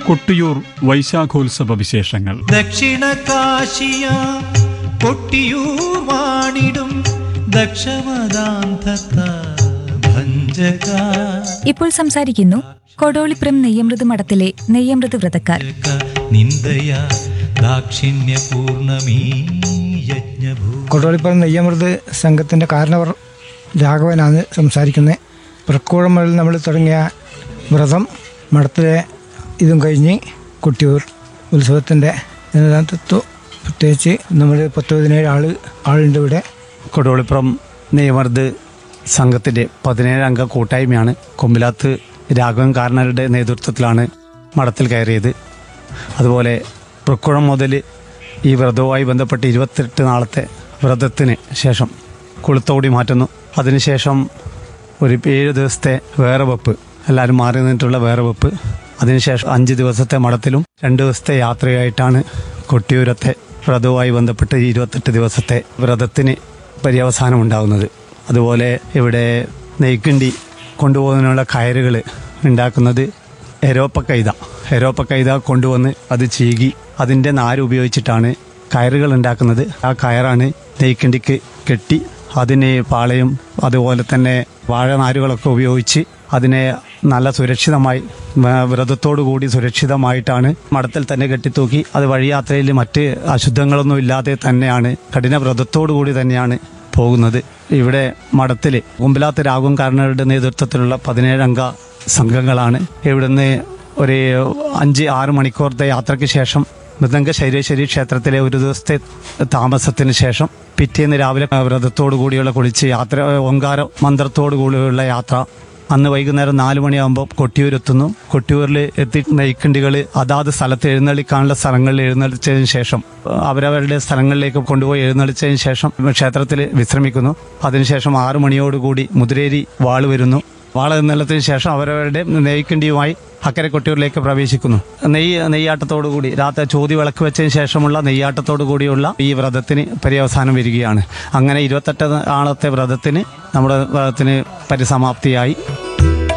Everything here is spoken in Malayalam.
കൊട്ടിയൂർ വൈശാഖോത്സവ വിശേഷങ്ങൾ ദക്ഷിണ കാശിയ കൊട്ടിയൂർ വാണിടും ദക്ഷമദാന്തത്ത ഭഞ്ജക ഇപ്പോൾ സംസാരിക്കുന്നു കൊടോളിപ്പുറം നെയ്യമൃത് മഠത്തിലെ നെയ്യമൃത് വ്രതക്കാർ നിന്ദയ ദാക്ഷിണ്യ പൂർണമീ യജ്ഞഭൂ കൊടോളിപ്പുറം നെയ്യമൃത് സംഘത്തിൻ്റെ കാരണവർ രാഘവനാണ് സംസാരിക്കുന്നത് പ്രക്കൂഴം മുതൽ നമ്മൾ തുടങ്ങിയ വ്രതം മഠത്തിലെ ഇതും കഴിഞ്ഞ് കൊട്ടിയൂർ ഉത്സവത്തിൻ്റെ നേതൃത്വം പ്രത്യേകിച്ച് നമ്മൾ പത്ത് പതിനേഴ് ആൾ ആളുണ്ട് ഇവിടെ കൊടുവളിപ്പുറം നെയ്മർദ് സംഘത്തിൻ്റെ പതിനേഴ് അംഗ കൂട്ടായ്മയാണ് കൊമ്പിലാത്ത് രാഘവൻ കാരണരുടെ നേതൃത്വത്തിലാണ് മഠത്തിൽ കയറിയത് അതുപോലെ പ്രക്കുളം മുതൽ ഈ വ്രതവുമായി ബന്ധപ്പെട്ട് ഇരുപത്തെട്ട് നാളത്തെ വ്രതത്തിന് ശേഷം കുളുത്തോടി മാറ്റുന്നു അതിനുശേഷം ഒരു ഏഴ് ദിവസത്തെ വേറെ വെപ്പ് എല്ലാവരും മാറി നിന്നിട്ടുള്ള വേറെ വെപ്പ് അതിനുശേഷം അഞ്ച് ദിവസത്തെ മഠത്തിലും രണ്ട് ദിവസത്തെ യാത്രയായിട്ടാണ് കൊട്ടിയൂരത്തെ വ്രതവുമായി ബന്ധപ്പെട്ട് ഈ ഇരുപത്തെട്ട് ദിവസത്തെ വ്രതത്തിന് പര്യവസാനം ഉണ്ടാകുന്നത് അതുപോലെ ഇവിടെ നെയ്ക്കിണ്ടി കൊണ്ടുപോകുന്നതിനുള്ള കയറുകൾ ഉണ്ടാക്കുന്നത് എരോപ്പ കൈത എരോപ്പ കൈത കൊണ്ടുവന്ന് അത് ചീകി അതിൻ്റെ നാര് ഉപയോഗിച്ചിട്ടാണ് കയറുകൾ ഉണ്ടാക്കുന്നത് ആ കയറാണ് നെയ്ക്കിണ്ടിക്ക് കെട്ടി അതിന് പാളയും അതുപോലെ തന്നെ വാഴനാരുകളൊക്കെ ഉപയോഗിച്ച് അതിനെ നല്ല സുരക്ഷിതമായി വ- വ്രതത്തോടു കൂടി സുരക്ഷിതമായിട്ടാണ് മഠത്തിൽ തന്നെ കെട്ടിത്തൂക്കി അത് വഴിയാത്രയിൽ മറ്റ് അശുദ്ധങ്ങളൊന്നും ഇല്ലാതെ തന്നെയാണ് കഠിന വ്രതത്തോടു കൂടി തന്നെയാണ് പോകുന്നത് ഇവിടെ മഠത്തിൽ കുമ്പിലാത്ത് രാഘവൻ കാരണവരുടെ നേതൃത്വത്തിലുള്ള പതിനേഴംഗ സംഘങ്ങളാണ് ഇവിടുന്ന് ഒരു അഞ്ച് ആറ് മണിക്കൂറത്തെ യാത്രയ്ക്ക് ശേഷം മൃദംഗ ശൈലേശ്വരി ക്ഷേത്രത്തിലെ ഒരു ദിവസത്തെ താമസത്തിന് ശേഷം പിറ്റേന്ന് രാവിലെ വ്രതത്തോടു കൂടിയുള്ള കുളിച്ച് യാത്ര ഓങ്കാര മന്ത്രത്തോടു കൂടിയുള്ള യാത്ര അന്ന് വൈകുന്നേരം നാല് മണിയാകുമ്പോൾ കൊട്ടിയൂരെത്തുന്നു കൊട്ടിയൂരിൽ എത്തി നെയ്ക്കണ്ടികൾ അതാത് സ്ഥലത്ത് എഴുന്നള്ളിക്കാനുള്ള സ്ഥലങ്ങളിൽ എഴുന്നള്ളിച്ചതിന് ശേഷം അവരവരുടെ സ്ഥലങ്ങളിലേക്ക് കൊണ്ടുപോയി എഴുന്നള്ളിച്ചതിന് ശേഷം ക്ഷേത്രത്തിൽ വിശ്രമിക്കുന്നു അതിനുശേഷം ആറു മണിയോടുകൂടി മുതിരേരി വാള് വരുന്നു വാള എഴുന്നള്ളത്തിന് ശേഷം അവരവരുടെ നെയ്ക്കണ്ടിയുമായി അക്കരെ കൊട്ടിയൂരിലേക്ക് പ്രവേശിക്കുന്നു നെയ്യ് നെയ്യാട്ടത്തോടു കൂടി രാത്രി ചോതി വിളക്ക് വെച്ചതിന് ശേഷമുള്ള നെയ്യാട്ടത്തോടു കൂടിയുള്ള ഈ വ്രതത്തിന് പര്യവസാനം വരികയാണ് അങ്ങനെ ഇരുപത്തെട്ട് ആളത്തെ വ്രതത്തിന് നമ്മുടെ വ്രതത്തിന് പരിസമാപ്തിയായി